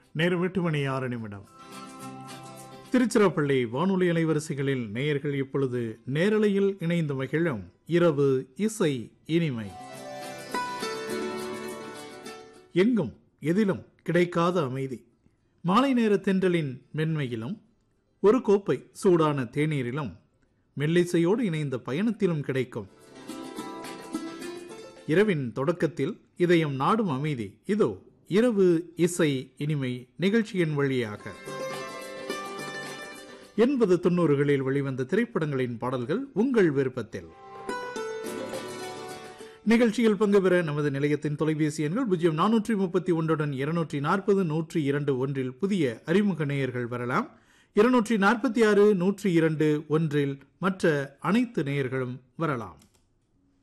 நேரம் எட்டு மணி ஆறு நிமிடம் திருச்சிராப்பள்ளி வானொலி அலைவரிசைகளில் நேயர்கள் இப்பொழுது நேரலையில் இணைந்து மகிழும் இரவு இசை இனிமை எங்கும் எதிலும் கிடைக்காத அமைதி மாலை நேர தென்றலின் மென்மையிலும் ஒரு கோப்பை சூடான தேநீரிலும் மெல்லிசையோடு இணைந்த பயணத்திலும் கிடைக்கும் இரவின் தொடக்கத்தில் இதயம் நாடும் அமைதி இதோ இரவு இசை இனிமை நிகழ்ச்சியின் வழியாக எண்பது தொண்ணூறுகளில் வெளிவந்த திரைப்படங்களின் பாடல்கள் உங்கள் விருப்பத்தில் நிகழ்ச்சியில் பங்கு பெற நமது நிலையத்தின் தொலைபேசி எண்கள் பூஜ்ஜியம் நானூற்றி முப்பத்தி ஒன்றுடன் இருநூற்றி நாற்பது நூற்றி இரண்டு ஒன்றில் புதிய அறிமுக நேயர்கள் வரலாம் இருநூற்றி நாற்பத்தி ஆறு நூற்றி இரண்டு ஒன்றில் மற்ற அனைத்து நேயர்களும் வரலாம்